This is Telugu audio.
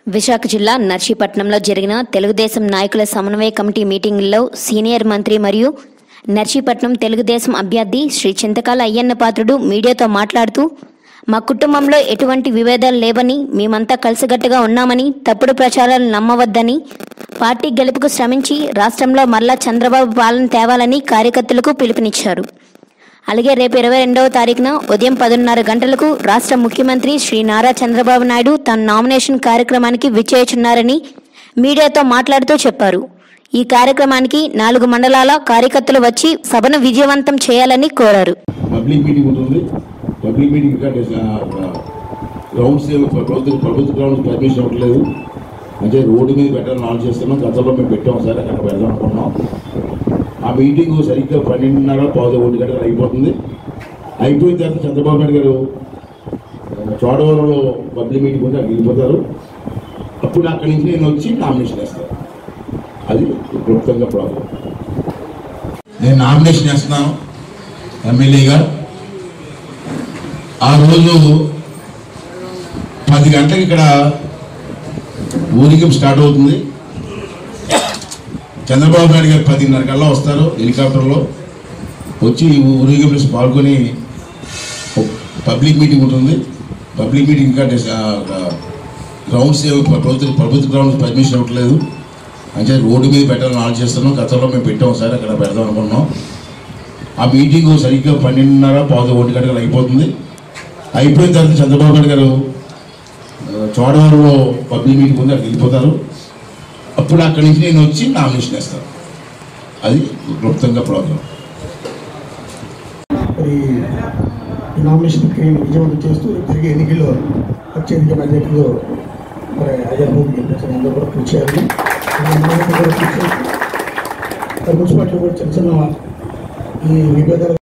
విశాఖ జిల్లా నర్సీపట్నంలో జరిగిన తెలుగుదేశం నాయకుల సమన్వయ కమిటీ మీటింగుల్లో సీనియర్ మంత్రి మరియు నర్సీపట్నం తెలుగుదేశం అభ్యర్థి శ్రీ చింతకాల అయ్యన్న పాత్రుడు మీడియాతో మాట్లాడుతూ మా కుటుంబంలో ఎటువంటి విభేదాలు లేవని మేమంతా కలిసికట్టుగా ఉన్నామని తప్పుడు ప్రచారాలు నమ్మవద్దని పార్టీ గెలుపుకు శ్రమించి రాష్ట్రంలో మరలా చంద్రబాబు పాలన తేవాలని కార్యకర్తలకు పిలుపునిచ్చారు అలాగే రేపు ఇరవై రెండవ తారీఖున ఉదయం పదున్నర గంటలకు రాష్ట్ర ముఖ్యమంత్రి శ్రీ నారా చంద్రబాబు నాయుడు తన నామినేషన్ కార్యక్రమానికి విచ్చేయచున్నారని మీడియాతో మాట్లాడుతూ చెప్పారు ఈ కార్యక్రమానికి నాలుగు మండలాల కార్యకర్తలు వచ్చి సభను విజయవంతం చేయాలని కోరారు పబ్లిక్ మీటింగ్ ఉంటుంది పబ్లిక్ మీటింగ్ ఇంకా గ్రౌండ్స్ ఏమి ప్రభుత్వ ప్రభుత్వ గ్రౌండ్స్ పర్మిషన్ ఇవ్వట్లేదు అంటే రోడ్డు మీద పెట్టాలని ఆలోచన చేస్తున్నాం గతంలో మేము పెట్టాం సార్ అక్కడ వెళ్దాం అనుకున్నాం ఆ మీటింగ్ సరిగ్గా పన్నెండున్నర పావు ఒంటి గంటలకు అయిపోతుంది అయిపోయిన తర్వాత చంద్రబాబు నాయుడు గారు చోడవరంలో పబ్లిక్ మీటింగ్ ఉంటే అక్కడికి వెళ్ళిపోతారు అప్పుడు అక్కడి నుంచి నేను వచ్చి నామినేషన్ వేస్తాను అది క్లుప్తంగా ప్రాబ్లం నేను నామినేషన్ వేస్తున్నాను ఎమ్మెల్యేగా ఆ రోజు పది గంటలకు ఇక్కడ ఊరికం స్టార్ట్ అవుతుంది చంద్రబాబు నాయుడు గారు పదిన్నర కల్లా వస్తారు హెలికాప్టర్లో వచ్చి ఈ ఊరేగింపు పాల్గొని పబ్లిక్ మీటింగ్ ఉంటుంది పబ్లిక్ మీటింగ్ ఇంకా గ్రౌండ్స్ ఏవి ప్రభుత్వ ప్రభుత్వ గ్రౌండ్స్ పర్మిషన్ ఇవ్వట్లేదు అంటే రోడ్డు మీద పెట్టాలని ఆలోచన చేస్తున్నాం గతంలో మేము పెట్టాం సార్ అక్కడ పెడదాం అనుకున్నాం ఆ మీటింగ్ సరిగ్గా పన్నెండున్నర పావు ఒంటి గంటలకు అయిపోతుంది అయిపోయిన తర్వాత చంద్రబాబు నాయుడు గారు ఆ, చోడవరంలో పబ్లిక్ మీటింగ్ ఉంది అక్కడికి వెళ్ళిపోతారు అప్పుడు అక్కడి నుంచి నేను వచ్చి నామినేషన్ వేస్తాను అది క్లుప్తంగా ప్రోగ్రాం మరి ఈ నామినేషన్ ప్రక్రియను విజయవంతం చేస్తూ రేపు జరిగే ఎన్నికల్లో వచ్చే ఎన్నికల అధ్యక్షులు మరి అజర్భూమి గెలిపించిన అందరూ కూడా కృషి చేయాలి మరి అందరూ కూడా కృషి చేయాలి. మరి మున్సిపాలిటీలో కూడా చిన్న చిన్న ఈ విభేదాలు